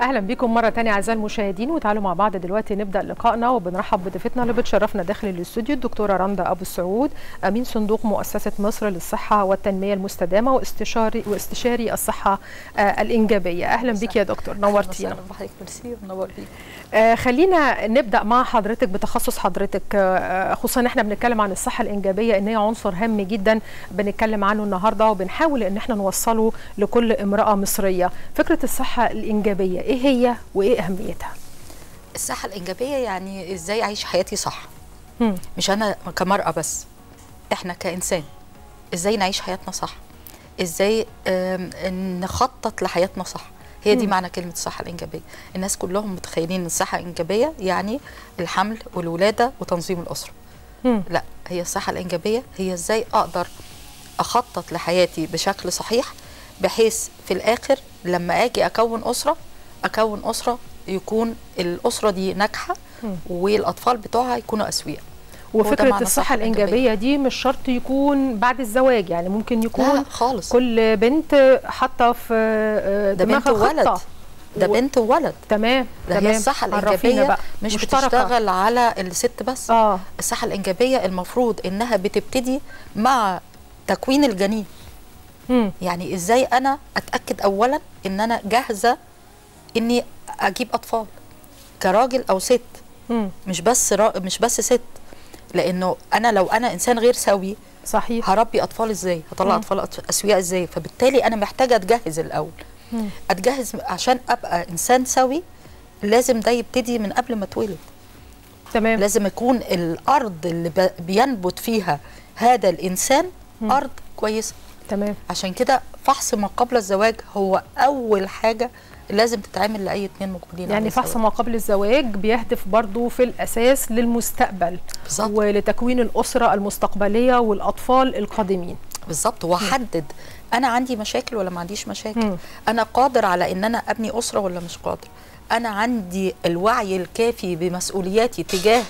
اهلا بكم مره تانية اعزائي المشاهدين وتعالوا مع بعض دلوقتي نبدا لقائنا وبنرحب بضيفتنا اللي بتشرفنا داخل الاستوديو الدكتوره رندا ابو السعود امين صندوق مؤسسه مصر للصحه والتنميه المستدامه واستشاري واستشاري الصحه آه الانجابيه اهلا بك يا دكتور نورتينا اهلا بحضرتك ميرسي منور بيك آه خلينا نبدا مع حضرتك بتخصص حضرتك آه خصوصا احنا بنتكلم عن الصحه الانجابيه ان هي عنصر هام جدا بنتكلم عنه النهارده وبنحاول ان احنا نوصله لكل امراه مصريه فكره الصحه الانجابيه ايه هي وايه اهميتها الصحه الانجابيه يعني ازاي اعيش حياتي صح مم. مش انا كمراه بس احنا كانسان ازاي نعيش حياتنا صح ازاي آم، نخطط لحياتنا صح هي دي مم. معنى كلمه الصحه الانجابيه الناس كلهم متخيلين ان الصحه الانجابيه يعني الحمل والولاده وتنظيم الاسره مم. لا هي الصحة الإنجابية هي إزاي أقدر أخطط لحياتي بشكل صحيح بحيث في الآخر لما أجي أكون أسرة أكون أسرة يكون الأسرة دي ناجحة مم. والأطفال بتوعها يكونوا أسوياء وفكره معنى الصحه الصحة الانجابيه دي مش شرط يكون بعد الزواج يعني ممكن يكون لا خالص كل بنت حاطه في آه، ده بنت دماغها وولد خطة. ده و- بنت وولد تمام ده تمام هي الصحة عرفينا الإنجابية بقى. مش مشتركة. بتشتغل على الست بس اه الصحة الإنجابية المفروض إنها بتبتدي مع تكوين الجنين مم. يعني ازاي انا اتاكد اولا ان انا جاهزه اني اجيب اطفال كراجل او ست مم. مش بس را... مش بس ست لانه انا لو انا انسان غير سوي صحيح هربي اطفال ازاي هطلع مم. اطفال أط- اسوياء ازاي فبالتالي انا محتاجه اتجهز الاول مم. اتجهز عشان ابقى انسان سوي لازم ده يبتدي من قبل ما اتولد تمام لازم يكون الارض اللي ب... بينبت فيها هذا الانسان مم. ارض كويسه تمام عشان كده فحص ما قبل الزواج هو اول حاجه لازم تتعمل لاي اتنين مقبلين يعني على فحص الزواج. ما قبل الزواج بيهدف برضو في الأساس للمستقبل بالظبط ولتكوين الأسرة المستقبلية والأطفال القادمين بالظبط واحدد انا عندي مشاكل ولا ما عنديش مشاكل مم. انا قادر على ان انا ابني اسره ولا مش قادر انا عندي الوعي الكافي بمسؤولياتي تجاه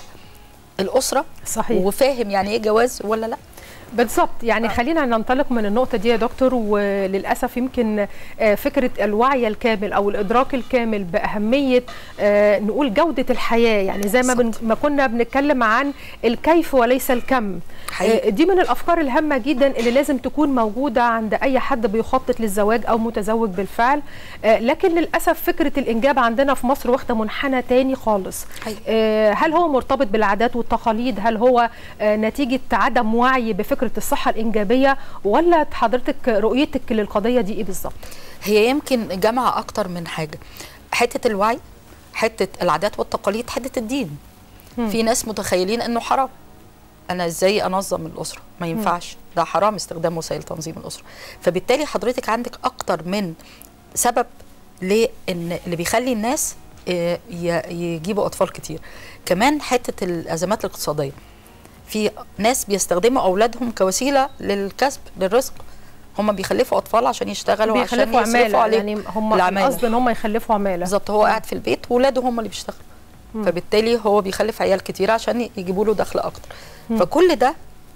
الاسره صحيح وفاهم يعني ايه جواز ولا لا بالظبط يعني خلينا ننطلق من النقطة دي يا دكتور وللأسف يمكن آه، فكرة الوعي الكامل أو الإدراك الكامل بأهمية آه، نقول جودة الحياة يعني زي ما, بن بالظبط. ما كنا بنتكلم عن الكيف وليس الكم حقيقي. آه، دي من الأفكار الهامة جدا اللي لازم تكون موجودة عند أي حد بيخطط للزواج أو متزوج بالفعل آه، لكن للأسف فكرة الإنجاب عندنا في مصر واخدة منحنى تاني خالص حقيقي. آه، هل هو مرتبط بالعادات والتقاليد هل هو آه، نتيجة عدم وعي بفكرة الصحة الإنجابية ولا حضرتك رؤيتك للقضية دي إيه بالظبط؟ هي يمكن جمع اكتر من حاجه حته الوعي حته العادات والتقاليد حته الدين مم. في ناس متخيلين انه حرام انا ازاي انظم الاسره ما ينفعش ده حرام استخدام وسائل تنظيم الاسره فبالتالي حضرتك عندك اكتر من سبب لان اللي بيخلي الناس آه، ي- يجيبوا اطفال كتير كمان حته الازمات الاقتصاديه في ناس بيستخدموا اولادهم كوسيله للكسب للرزق هم بيخلفوا اطفال عشان يشتغلوا عشان بيخلفوا يصرفوا عمالة عليه يعني هم العمالة. القصد إن هم يخلفوا عمالة بالظبط هو قاعد في البيت وولاده هم اللي بيشتغلوا مم. فبالتالي هو بيخلف عيال كتير عشان يجيبوا له دخل اكتر مم. فكل ده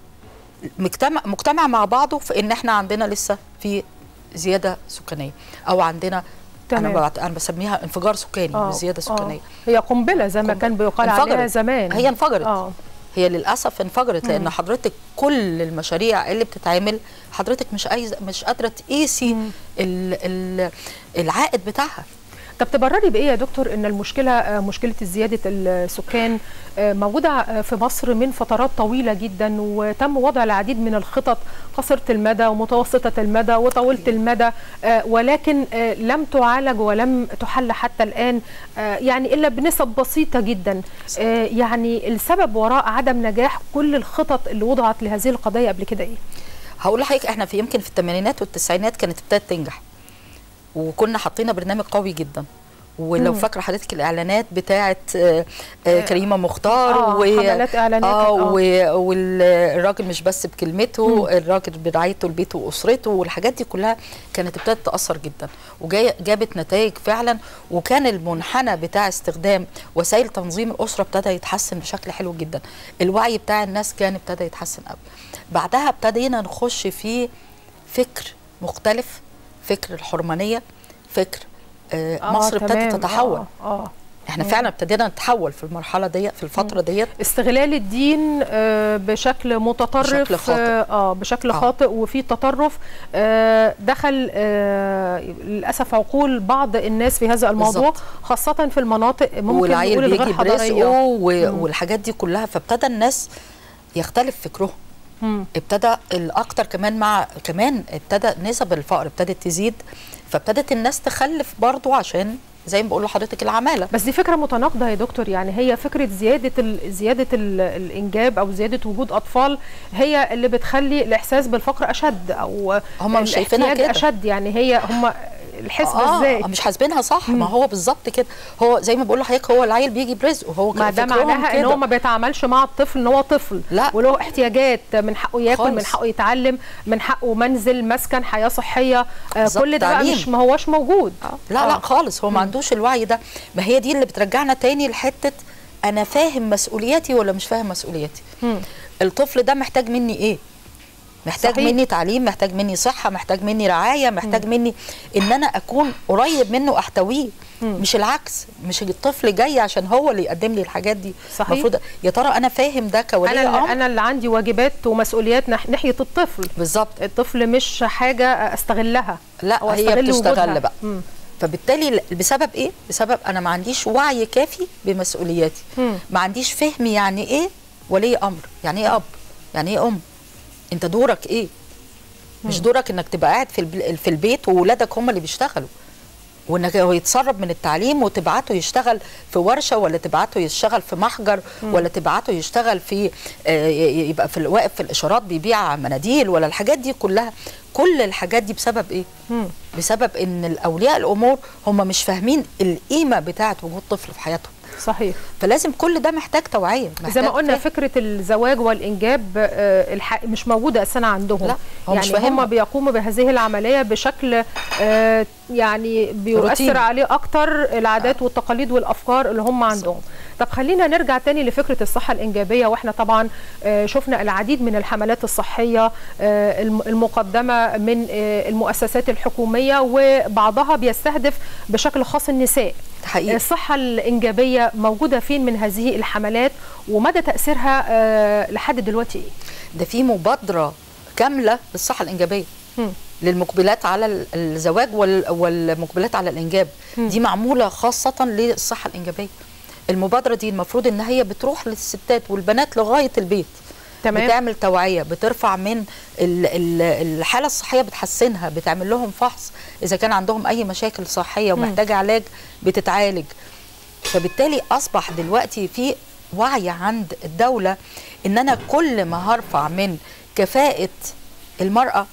مجتمع مجتمع مع بعضه في ان احنا عندنا لسه في زياده سكانيه او عندنا تمام. انا بعت- انا بسميها انفجار سكاني آه، مش زياده آه. سكانيه هي قنبلة زي ما قنبلة. كان بيقال عليها انفجرت. زمان هي انفجرت اه هي للاسف انفجرت مم. لان حضرتك كل المشاريع اللي بتتعمل حضرتك مش عايزه مش قادره تقيسي مم. ال- ال- العائد بتاعها طب تبرري بايه يا دكتور ان المشكله آه، مشكله زياده السكان آه، موجوده آه، في مصر من فترات طويله جدا وتم وضع العديد من الخطط قصيره المدى ومتوسطه المدى وطويله المدى آه، ولكن آه، لم تعالج ولم تحل حتى الان آه، يعني الا بنسب بسيطه جدا آه، يعني السبب وراء عدم نجاح كل الخطط اللي وضعت لهذه القضيه قبل كده ايه؟ هقول لحضرتك احنا في يمكن في الثمانينات والتسعينات كانت ابتدت تنجح وكنا حاطين برنامج قوي جدا ولو مم. فاكره حضرتك الاعلانات بتاعه آه، آه، كريمه مختار آه، حملات إعلانات، اه آه. و- والراجل مش بس بكلمته الراجل برعايته لبيته واسرته والحاجات دي كلها كانت ابتدت تاثر جدا وجابت نتائج فعلا وكان المنحنى بتاع استخدام وسائل تنظيم الاسره ابتدى يتحسن بشكل حلو جدا الوعي بتاع الناس كان ابتدى يتحسن قوي بعدها ابتدينا نخش في فكر مختلف فكر الحرمانيه فكر آه آه، مصر ابتدت تمام. تتحول اه, آه. احنا فعلا ابتدينا نتحول في المرحله ديت في الفتره ديت استغلال الدين آه، بشكل متطرف بشكل خاطئ. اه آه، بشكل آه. خاطئ وفي تطرف آه، دخل آه، للاسف عقول بعض الناس في هذا الموضوع بالظبط. خاصه في المناطق ممكن والعيل نقول بيجي الغير برزقه حضاريه و- والحاجات دي كلها فابتدى الناس يختلف فكرهم مم. ابتدى الاكتر كمان مع كمان ابتدى نسب الفقر ابتدت تزيد فابتدت الناس تخلف برضو عشان زي ما بقول لحضرتك العماله بس دي فكره متناقضه يا دكتور يعني هي فكره زياده ال زياده ال الانجاب او زياده وجود اطفال هي اللي بتخلي الاحساس بالفقر اشد او هم مش شايفينها الاحتياج كده. اشد يعني هي هم الحسبه ازاي مش حاسبينها صح ما هو بالظبط كده هو زي ما بقول لحضرتك هو العيل بيجي برزقه هو ما ده فكرهم معناها ان كده. هو ما بيتعاملش مع الطفل ان هو طفل لا. وله احتياجات من حقه ياكل خالص. من حقه يتعلم من حقه منزل مسكن حياه صحيه آه بالظبط، كل ده بقى تعليم. مش ما هوش موجود لا آه. لا خالص هو ما عندوش الوعي ده ما هي دي اللي بترجعنا تاني لحته انا فاهم مسؤولياتي ولا مش فاهم مسؤولياتي مم. الطفل ده محتاج مني ايه محتاج صحيح. مني تعليم محتاج مني صحه محتاج مني رعايه محتاج مني ان انا اكون قريب منه احتويه مش العكس مش الطفل جاي عشان هو اللي يقدم لي الحاجات دي صحيح. المفروض يا ترى انا فاهم ده كولي انا اللي امر انا اللي عندي واجبات ومسؤوليات نح- ناحيه الطفل بالظبط الطفل مش حاجه استغلها لا أو هي أستغل بتستغل وجودها. بقى مم. فبالتالي ل- بسبب ايه بسبب انا ما عنديش وعي كافي بمسؤولياتي مم. ما عنديش فهم يعني ايه ولي امر يعني ايه اب يعني ايه ام انت دورك ايه مش دورك انك تبقى قاعد في الب- في البيت وولادك هم اللي بيشتغلوا وانك هو يتسرب من التعليم وتبعته يشتغل في ورشه ولا تبعته يشتغل في محجر ولا تبعته يشتغل في آه، ي- يبقى في ال- واقف في الاشارات بيبيع مناديل ولا الحاجات دي كلها كل الحاجات دي بسبب ايه مم. بسبب ان الاولياء الامور هم مش فاهمين القيمه بتاعه وجود طفل في حياتهم صحيح فلما كل ده محتاج توعيه زي محتاج ما قلنا فهم. فكره الزواج والانجاب آه، الح... مش موجوده اساسا عندهم لا، هو مش يعني فاهمها. هم بيقوموا بهذه العمليه بشكل آه، يعني بيؤثر روتين. عليه اكتر العادات والتقاليد والافكار اللي هم عندهم طب خلينا نرجع تاني لفكره الصحه الانجابيه واحنا طبعا آه، شفنا العديد من الحملات الصحيه آه، الم- المقدمه من آه، المؤسسات الحكوميه وبعضها بيستهدف بشكل خاص النساء حقيقي الصحة الإنجابية موجودة فين من هذه الحملات ومدى تأثيرها آه، لحد دلوقتي إيه؟ ده في مبادره كامله للصحه الانجابيه مم. للمقبلات على ال- الزواج وال- والمقبلات على الانجاب دي معموله خاصه للصحه الانجابيه المبادره دي المفروض ان هي بتروح للستات والبنات لغايه البيت تمام. بتعمل توعيه بترفع من ال- ال- الحاله الصحيه بتحسنها بتعمل لهم فحص اذا كان عندهم اي مشاكل صحيه ومحتاجه علاج بتتعالج فبالتالي اصبح دلوقتي في وعي عند الدوله ان انا كل ما هرفع من كفاءه المراه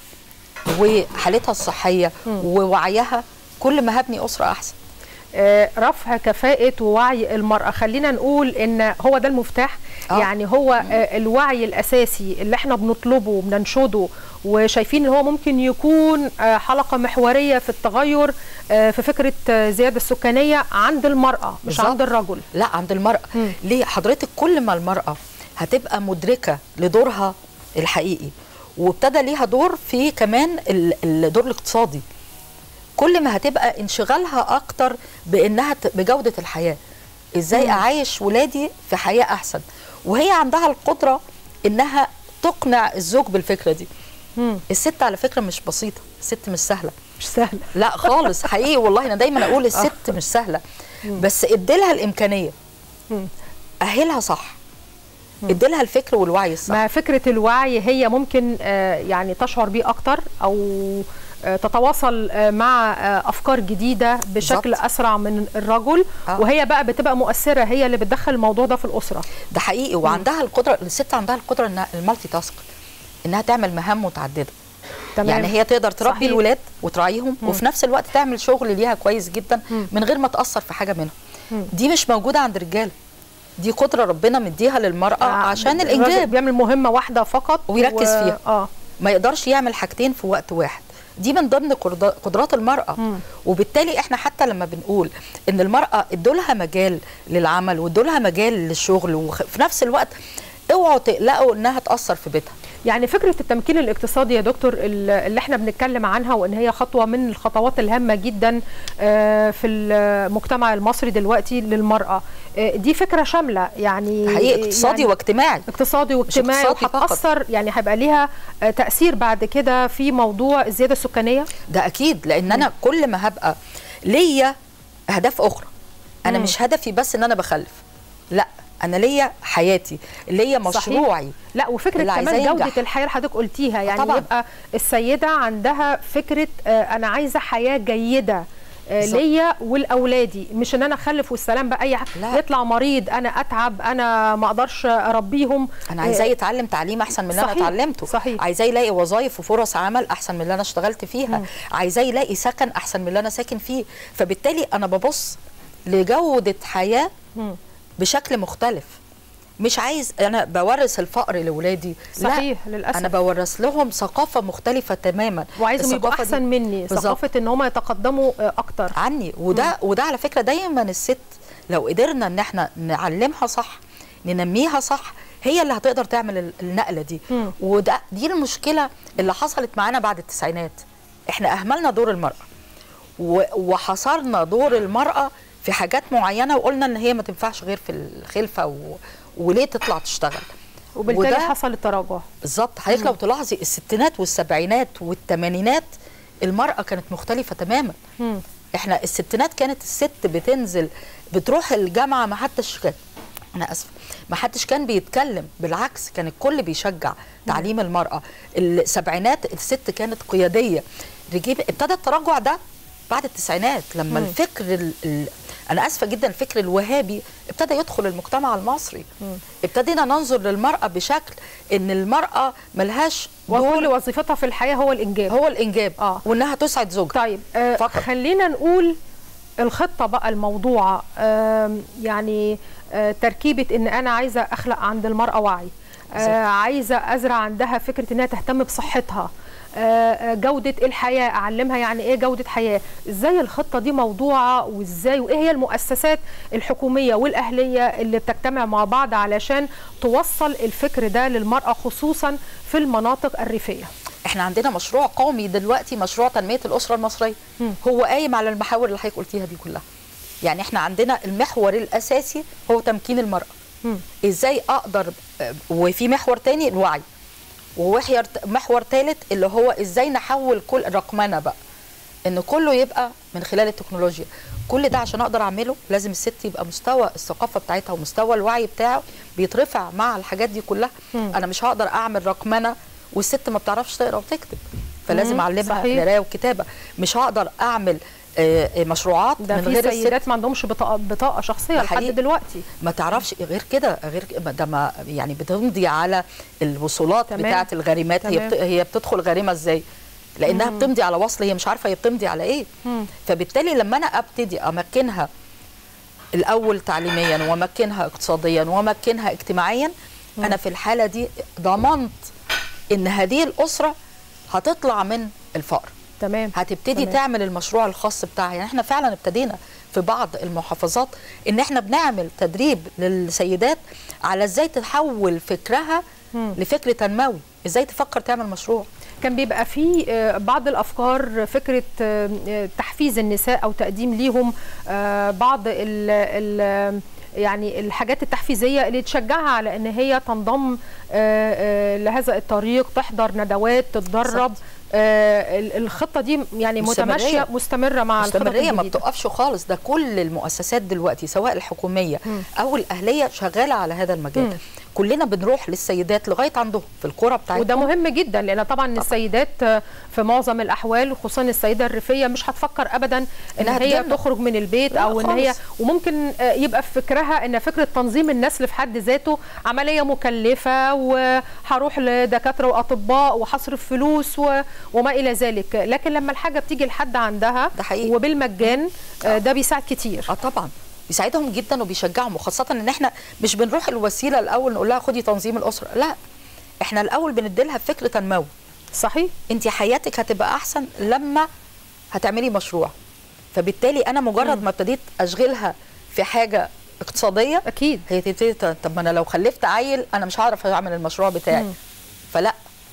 وحالتها الصحيه ووعيها كل ما هبني اسره احسن آه، رفع كفاءة ووعي المرأة خلينا نقول إن هو ده المفتاح آه. يعني هو آه، الوعي الأساسي اللي احنا بنطلبه وبننشده وشايفين إن هو ممكن يكون آه، حلقة محورية في التغير آه، في فكرة آه، زيادة السكانية عند المرأة مش بالظبط. عند الرجل لا عند المرأة مم. ليه حضرتك كل ما المرأة هتبقى مدركة لدورها الحقيقي وابتدى ليها دور في كمان ال- الدور الاقتصادي كل ما هتبقى انشغالها اكتر بانها ت- بجودة الحياة ازاي اعيش ولادي في حياة احسن وهي عندها القدرة انها تقنع الزوج بالفكرة دي مم. الست على فكرة مش بسيطة الست مش سهلة مش سهلة لا خالص حقيقي والله انا دايما اقول الست مش سهله بس اديلها الامكانيه مم. اهلها صح اديلها الفكر والوعي الصح ما فكرة الوعي هي ممكن آه، يعني تشعر بيه أكتر أو آه، تتواصل آه، مع آه، أفكار جديدة بشكل بالظبط. أسرع من الرجل آه. وهي بقى بتبقى مؤثرة هي اللي بتدخل الموضوع ده في الأسرة ده حقيقي وعندها القدره الست عندها القدره انها المالتي تاسك انها تعمل مهام متعدده تمام يعني هي تقدر تربي صحيح. الولاد وتراعيهم وفي نفس الوقت تعمل شغل ليها كويس جدا من غير ما تاثر في حاجه منهم دي مش موجوده عند الرجاله دي قدره ربنا مديها للمراه آه، عشان الراجل الانجاب بيعمل مهمة واحدة فقط ويركز فيها. اه ما يقدرش يعمل حاجتين في وقت واحد دي من ضمن قدرات- قدرات المرأة وبالتالي احنا حتى لما بنقول ان المرأة ادولها مجال للعمل وادولها مجال للشغل وفي نفس الوقت اوعوا تقلقوا انها تأثر في بيتها يعني فكره التمكين الاقتصادي يا دكتور ال- اللي احنا بنتكلم عنها وان هي خطوه من الخطوات الهامه جدا آه، في المجتمع المصري دلوقتي للمراه آه، دي فكره شامله يعني حقيقي اقتصادي يعني واجتماعي اقتصادي واجتماعي اقتصادي فقط. وهتاثر يعني هيبقى ليها آه، تاثير بعد كده في موضوع الزياده السكانيه ده اكيد لان انا كل ما هبقى ليا اهداف اخرى انا مم. مش هدفي بس ان انا بخلف لا انا ليا حياتي ليا صحيح. مشروعي لا وفكره اللي كمان عايزاه جوده ينجح. الحياه اللي حضرتك قلتيها يعني طبعاً. يبقى السيده عندها فكره آه، انا عايزه حياه جيده آه، بالظبط. ليا ولاولادي مش ان انا اخلف والسلام بقى اي حاجه لا. يطلع مريض انا اتعب انا ما اقدرش اربيهم انا آه، عايزاه يتعلم تعليم احسن من اللي انا صحيح. اتعلمته صحيح. عايزاه يلاقي وظائف وفرص عمل احسن من اللي انا اشتغلت فيها عايزاه يلاقي سكن احسن من اللي انا ساكن فيه فبالتالي انا ببص لجوده حياه مم. بشكل مختلف مش عايز انا بورث الفقر لاولادي صحيح لا للاسف انا بورث لهم ثقافه مختلفه تماما وعايزهم يبقوا الثقافة دي احسن مني بالظبط. ثقافه ان هم يتقدموا آه، اكتر عني وده وده على فكره دايما الست لو قدرنا ان احنا نعلمها صح ننميها صح هي اللي هتقدر تعمل ال- النقله دي مم. وده دي المشكله اللي حصلت معانا بعد التسعينات احنا اهملنا دور المراه و- وحصرنا دور المراه في حاجات معينه وقلنا ان هي ما تنفعش غير في الخلفه و... وليه تطلع تشتغل وبالتالي وده- حصل التراجع بالظبط حضرتك لو تلاحظي الستينات والسبعينات والثمانينات المراه كانت مختلفه تماما مم. احنا الستينات كانت الست بتنزل بتروح الجامعه ما حدش كان انا اسفه ما حدش كان بيتكلم بالعكس كان الكل بيشجع تعليم المراه السبعينات الست كانت قياديه رجيب ابتدى التراجع ده بعد التسعينات لما مم. الفكر ال... ال... انا اسفه جدا الفكر الوهابي ابتدى يدخل المجتمع المصري ابتدينا ننظر للمراه بشكل ان المراه ملهاش وكل دور وظيفتها في الحياه هو الانجاب هو الانجاب آه. وانها تسعد زوجها طيب آه فقط. خلينا نقول الخطة بقى الموضوعة آم، يعني آه تركيبة ان انا عايزة اخلق عند المرأة وعي بالظبط. آه عايزة ازرع عندها فكرة انها تهتم بصحتها آه، آه، جودة الحياة أعلمها يعني إيه جودة حياة إزاي الخطة دي موضوعة وإزاي وإيه هي المؤسسات الحكومية والأهلية اللي بتجتمع مع بعض علشان توصل الفكر ده للمرأة خصوصا في المناطق الريفية احنا عندنا مشروع قومي دلوقتي مشروع تنميه الاسره المصريه مم. هو قايم على المحاور اللي حضرتك قلتيها دي كلها يعني احنا عندنا المحور الاساسي هو تمكين المراه مم. ازاي اقدر آه، وفي محور تاني الوعي ومحور محور ثالث اللي هو ازاي نحول كل رقمنه بقى ان كله يبقى من خلال التكنولوجيا كل ده عشان اقدر اعمله لازم الست يبقى مستوى الثقافه بتاعتها ومستوى الوعي بتاعه بيترفع مع الحاجات دي كلها مم. انا مش هقدر اعمل رقمنه والست ما بتعرفش تقرا وتكتب فلازم مم، اعلمها صحيح. قرايه وكتابه مش هقدر اعمل آه، آه، مشروعات ده من في غير الست سيدات ما عندهمش بطاقة, بطاقة شخصية ده لحد حقيقي. دلوقتي ما تعرفش غير كده غير ك- ده ما يعني بتمضي على الوصولات تمام. بتاعه الغريمات هي تمام. بت... هي بتدخل غريمه ازاي لانها مم. بتمضي على وصل هي مش عارفه هي بتمضي على ايه مم. فبالتالي لما انا ابتدي امكنها الاول تعليميا وامكنها اقتصاديا وامكنها اجتماعيا انا في الحاله دي ضمنت ان هذه الاسره هتطلع من الفقر تمام هتبتدي تمام. تعمل المشروع الخاص بتاعها يعني احنا فعلا ابتدينا في بعض المحافظات ان احنا بنعمل تدريب للسيدات على ازاي تحول فكرها مم. لفكر تنموي ازاي تفكر تعمل مشروع كان بيبقى في آه، بعض الافكار فكره آه، آه، تحفيز النساء او تقديم ليهم آه، بعض ال ال يعني الحاجات التحفيزيه اللي تشجعها على ان هي تنضم آه، آه، لهذا الطريق تحضر ندوات تتدرب بالظبط. آه، ال- الخطه دي يعني مستمرية. متماشيه مستمره مع الخطط مستمريه ما الجديدة. بتقفش خالص ده كل المؤسسات دلوقتي سواء الحكوميه مم. او الاهليه شغاله على هذا المجال مم. كلنا بنروح للسيدات لغايه عندهم في القرى بتاعتهم وده مهم جدا لان طبعا السيدات آه، في معظم الاحوال خصوصا السيده الريفيه مش هتفكر ابدا ان إنها هي تجنن. تخرج من البيت لا او ان هي خالص. وممكن آه، يبقى في فكرها ان فكره تنظيم النسل في حد ذاته عمليه مكلفه وهروح لدكاتره واطباء وهصرف فلوس و... وما الى ذلك لكن لما الحاجه بتيجي لحد عندها ده حقيقي. وبالمجان آه، ده بيساعد كتير اه طبعا بيساعدهم جدا وبيشجعهم وخاصه ان احنا مش بنروح الوسيله الاول نقول لها خدي تنظيم الاسره لا احنا الاول بنديلها فكر تنموي صحيح انت حياتك هتبقى احسن لما هتعملي مشروع فبالتالي انا مجرد ما ابتديت اشغلها في حاجه اقتصاديه اكيد هي تبتدي ت- طب ما انا لو خلفت عيل انا مش هعرف اعمل المشروع بتاعي مم. فلا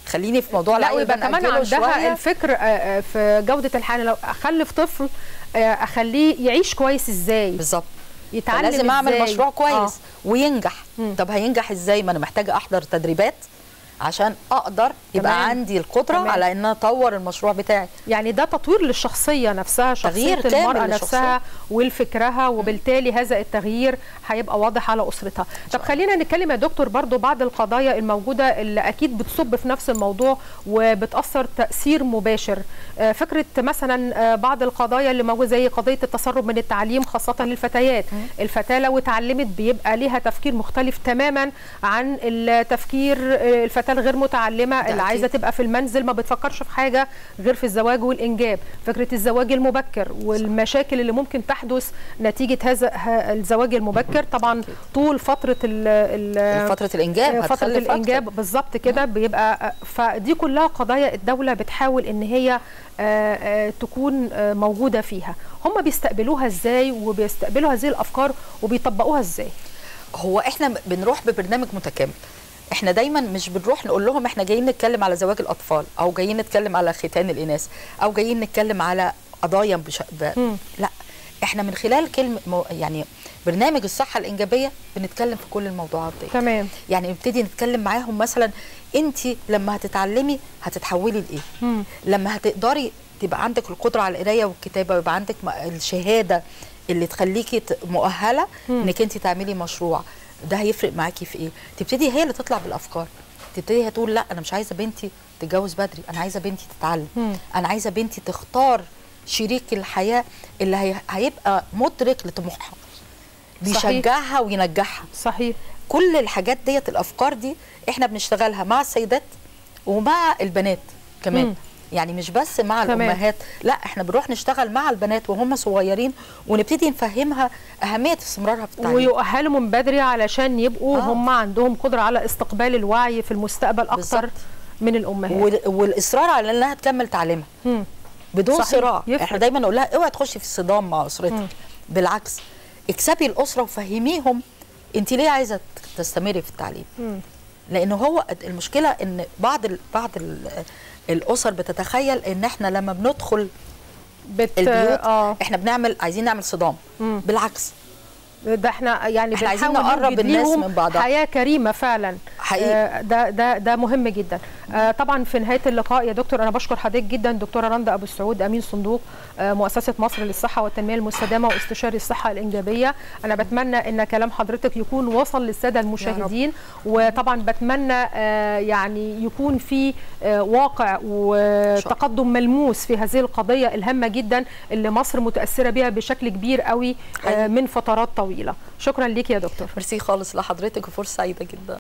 خليني في موضوع لا العيل ويبقى ده كمان نأجله عندها شوية. الفكر آه، آه، في جوده الحياه لو اخلف طفل آه، اخليه يعيش كويس ازاي بالظبط يتعلم فلازم اعمل إزاي. مشروع كويس آه. آه. وينجح مم. طب هينجح ازاي ما انا محتاجه احضر تدريبات عشان اقدر يبقى تمام. عندي القدره تمام. على ان أنا اطور المشروع بتاعي يعني ده تطوير للشخصية نفسها شخصية تغيير كامل المرأة للشخصية. نفسها والفكرها وبالتالي هذا التغيير هيبقى واضح على أسرتها طب خلينا نتكلم يا دكتور برضو بعض القضايا الموجودة اللي أكيد بتصب في نفس الموضوع وبتأثر تأثير مباشر آه، فكرة مثلا آه، بعض القضايا اللي موجودة زي قضية التسرب من التعليم خاصة للفتيات الفتاة لو اتعلمت بيبقى ليها تفكير مختلف تماما عن التفكير آه، الفتاة الغير متعلمة اللي أكيد. عايزة تبقى في المنزل ما بتفكرش في حاجة غير في الزواج والإنجاب فكرة الزواج المبكر والمشاكل اللي ممكن تحدث نتيجة هذا ه- الزواج المبكر طبعا طول فترة ال ال فتره الانجاب فترة هتخلف الإنجاب أكتر. بالظبط كده بيبقى فدي كلها قضايا الدولة بتحاول إن هي آه، آه، تكون آه، موجودة فيها هم بيستقبلوها إزاي وبيستقبلوا هذه الأفكار وبيطبقوها إزاي هو احنا بنروح ببرنامج متكامل احنا دايما مش بنروح نقول لهم احنا جايين نتكلم على زواج الاطفال او جايين نتكلم على ختان الاناث او جايين نتكلم على قضايا بش... ب... مم. لا احنا من خلال كلمه مو... يعني برنامج الصحه الانجابيه بنتكلم في كل الموضوعات دي تمام يعني نبتدي نتكلم معاهم مثلا انت لما هتتعلمي هتتحولي لايه مم. لما هتقدري تبقى عندك القدره على القرايه والكتابه ويبقى عندك م- الشهاده اللي تخليكي ت- مؤهله مم. انك انت تعملي مشروع ده هيفرق معاكي في ايه تبتدي هي اللي تطلع بالافكار تبتدي هي تقول لا انا مش عايزه بنتي تتجوز بدري انا عايزه بنتي تتعلم مم. انا عايزه بنتي تختار شريك الحياه اللي هي... هيبقى مدرك لطموحها صحيح. بيشجعها وينجحها صحيح كل الحاجات ديت الافكار دي احنا بنشتغلها مع السيدات ومع البنات كمان مم. مم. يعني مش بس مع تمام. الامهات لا احنا بنروح نشتغل مع البنات وهم صغيرين ونبتدي نفهمها اهميه استمرارها في التعليم ويؤهلوا من بدري علشان يبقوا آه. هم عندهم قدرة على استقبال الوعي في المستقبل أكتر بالظبط. من الأمهات وال- والاصرار على انها تكمل تعليمها مم. بدون صحيح، صراع يفرق. احنا دايما نقول لها اوعي تخشي في الصدام مع مم. اسرتك بالعكس اكسبي الاسره وفهميهم انت ليه عايزه تستمري في التعليم مم. لان هو المشكله ان بعض ال بعض ال الاسر بتتخيل ان احنا لما بندخل بت... البيوت اه احنا بنعمل عايزين نعمل صدام مم. بالعكس ده احنا يعني إحنا عايزين بنحاول نقرب نوجد الناس ليهم من بعضها. حياه كريمه فعلا حقيقي. آه، ده ده ده مهم جدا آه، طبعا في نهايه اللقاء يا دكتور انا بشكر حضرتك جدا دكتوره رندا ابو السعود امين صندوق آه، مؤسسه مصر للصحه والتنميه المستدامه واستشاري الصحه الانجابيه انا بتمنى ان كلام حضرتك يكون وصل للساده المشاهدين وطبعا بتمنى آه، يعني يكون في آه، واقع وتقدم ملموس في هذه القضيه الهامه جدا اللي مصر متاثره بها بشكل كبير قوي آه، حقيقي. من فترات طويله شكرا ليك يا دكتور ميرسي خالص لحضرتك وفرصه سعيده جدا